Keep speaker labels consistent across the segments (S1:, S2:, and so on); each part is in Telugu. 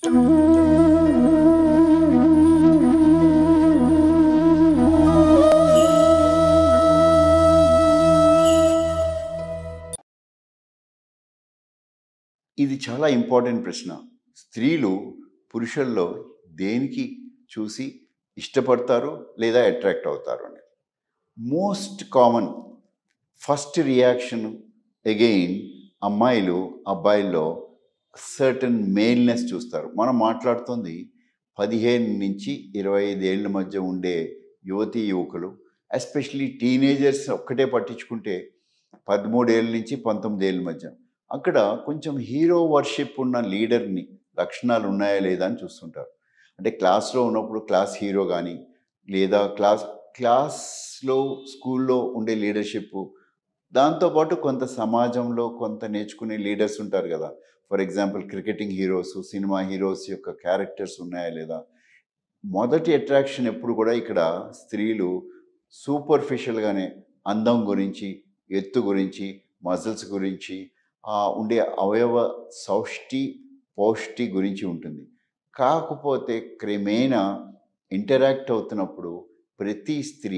S1: ఇది చాలా ఇంపార్టెంట్ ప్రశ్న స్త్రీలు పురుషుల్లో దేనికి చూసి ఇష్టపడతారు లేదా అట్రాక్ట్ అవుతారు అని most common first reaction again అమ్మాయిలు అబ్బాయిల్లో సర్టన్ మేల్నెస్ చూస్తారు మనం మాట్లాడుతుంది పదిహేను నుంచి ఇరవై ఐదేళ్ల మధ్య ఉండే యువతీ యువకులు ఎస్పెషలీ టీనేజర్స్ ఒక్కటే పట్టించుకుంటే పదమూడేళ్ళ నుంచి పంతొమ్మిదేళ్ళ మధ్య అక్కడ కొంచెం హీరో వర్షిప్ ఉన్న లీడర్ని లక్షణాలు ఉన్నాయా లేదా అని చూస్తుంటారు అంటే క్లాస్లో ఉన్నప్పుడు క్లాస్ హీరో కానీ లేదా క్లాస్ క్లాస్లో స్కూల్లో ఉండే లీడర్షిప్ దాంతోపాటు కొంత సమాజంలో కొంత నేర్చుకునే లీడర్స్ ఉంటారు కదా for example cricketing heroes cinema heroes యొక్క క్యారెక్టర్స్ ఉన్నాయా లేదా మొదటి అట్రాక్షన్ ఎప్పుడు కూడా ఇక్కడ స్త్రీలు సూపర్ఫిషియల్గానే అందం గురించి ఎత్తు గురించి మజిల్స్ గురించి ఆ ఉండే అవయవ సౌష్టి పౌష్టి గురించి ఉంటుంది కాకపోతే క్రమేణా ఇంటరాక్ట్ అవుతున్నప్పుడు ప్రతి స్త్రీ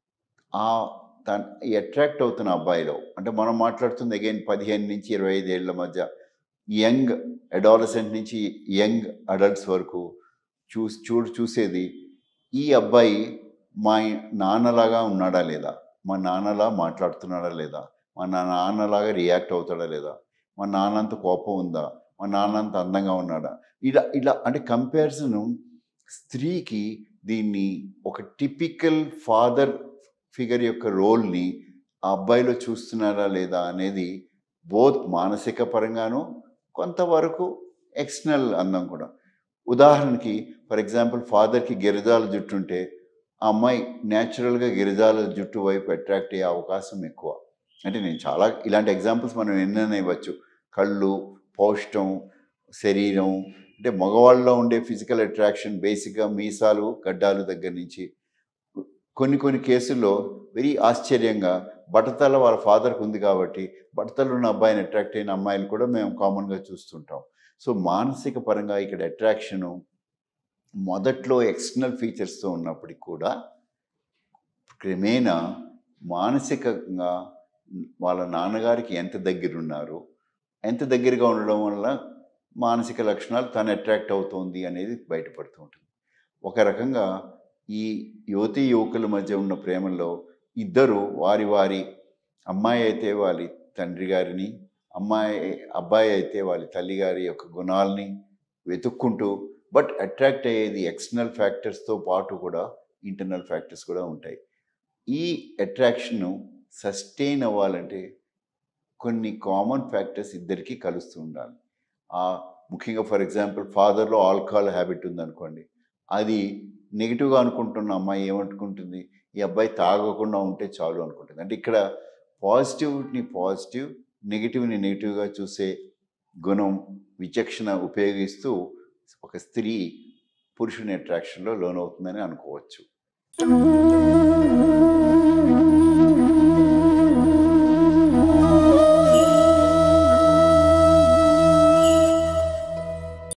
S1: ఆ తన అట్రాక్ట్ అవుతున్న అబ్బాయిలో అంటే మనం మాట్లాడుతుంది అగైన్ పదిహేను నుంచి ఇరవై ఐదేళ్ల మధ్య యంగ్ అడాలసెంట్ నుంచి యంగ్ అడల్ట్స్ వరకు చూసి చూడు చూసేది ఈ అబ్బాయి మా నాన్నలాగా ఉన్నాడా లేదా మా నాన్నలా మాట్లాడుతున్నాడా లేదా మా నా నాన్నలాగా రియాక్ట్ అవుతాడా లేదా మా నాన్నంత కోపం ఉందా మా నాన్నంత అందంగా ఉన్నాడా ఇలా ఇలా అంటే కంపారిజన్ స్త్రీకి దీన్ని ఒక టిపికల్ ఫాదర్ ఫిగర్ యొక్క రోల్ని ఆ అబ్బాయిలో చూస్తున్నారా లేదా అనేది బోత్ మానసిక పరంగాను కొంతవరకు ఎక్స్టర్నల్ అందం కూడా ఉదాహరణకి ఫర్ ఎగ్జాంపుల్ ఫాదర్కి గిరిజాల జుట్టు ఉంటే ఆ అమ్మాయి న్యాచురల్గా గిరిజాల జుట్టు వైపు అట్రాక్ట్ అయ్యే అవకాశం ఎక్కువ అంటే నేను చాలా ఇలాంటి ఎగ్జాంపుల్స్ మనం ఎన్నైనా ఇవ్వచ్చు కళ్ళు పౌష్టం శరీరం అంటే మగవాళ్ళలో ఉండే ఫిజికల్ అట్రాక్షన్ బేసిక్గా మీసాలు గడ్డాలు దగ్గర నుంచి కొన్ని కొన్ని కేసుల్లో వెరీ ఆశ్చర్యంగా బట్టతల వాళ్ళ ఫాదర్కి ఉంది కాబట్టి బట్టతలు ఉన్న అబ్బాయిని అట్రాక్ట్ అయిన అమ్మాయిలు కూడా మేము కామన్గా చూస్తుంటాం సో మానసిక పరంగా ఇక్కడ అట్రాక్షను మొదట్లో ఎక్స్టర్నల్ ఫీచర్స్తో ఉన్నప్పటికీ కూడా క్రమేణా మానసికంగా వాళ్ళ నాన్నగారికి ఎంత దగ్గర ఉన్నారు ఎంత దగ్గరగా ఉండడం వల్ల మానసిక లక్షణాలు తను అట్రాక్ట్ అవుతోంది అనేది బయటపడుతూ ఉంటుంది ఒక రకంగా ఈ యువతీ యువకుల మధ్య ఉన్న ప్రేమల్లో ఇద్దరు వారి వారి అమ్మాయి అయితే వాళ్ళ తండ్రి గారిని అమ్మాయి అబ్బాయి అయితే వాళ్ళ తల్లిగారి యొక్క గుణాలని వెతుక్కుంటూ బట్ అట్రాక్ట్ అయ్యేది ఎక్స్టర్నల్ ఫ్యాక్టర్స్తో పాటు కూడా ఇంటర్నల్ ఫ్యాక్టర్స్ కూడా ఉంటాయి ఈ అట్రాక్షన్ను సస్టైన్ అవ్వాలంటే కొన్ని కామన్ ఫ్యాక్టర్స్ ఇద్దరికీ కలుస్తూ ఉండాలి ఆ ముఖ్యంగా ఫర్ ఎగ్జాంపుల్ ఫాదర్లో ఆల్కహాల్ హ్యాబిట్ ఉందనుకోండి అది నెగిటివ్గా అనుకుంటున్న అమ్మాయి ఏమనుకుంటుంది ఈ అబ్బాయి తాగకుండా ఉంటే చాలు అనుకుంటుంది అంటే ఇక్కడ పాజిటివ్ని పాజిటివ్ నెగిటివ్ని నెగిటివ్గా చూసే గుణం విచక్షణ ఉపయోగిస్తూ ఒక స్త్రీ పురుషుని అట్రాక్షన్లో లోనవుతుందని అనుకోవచ్చు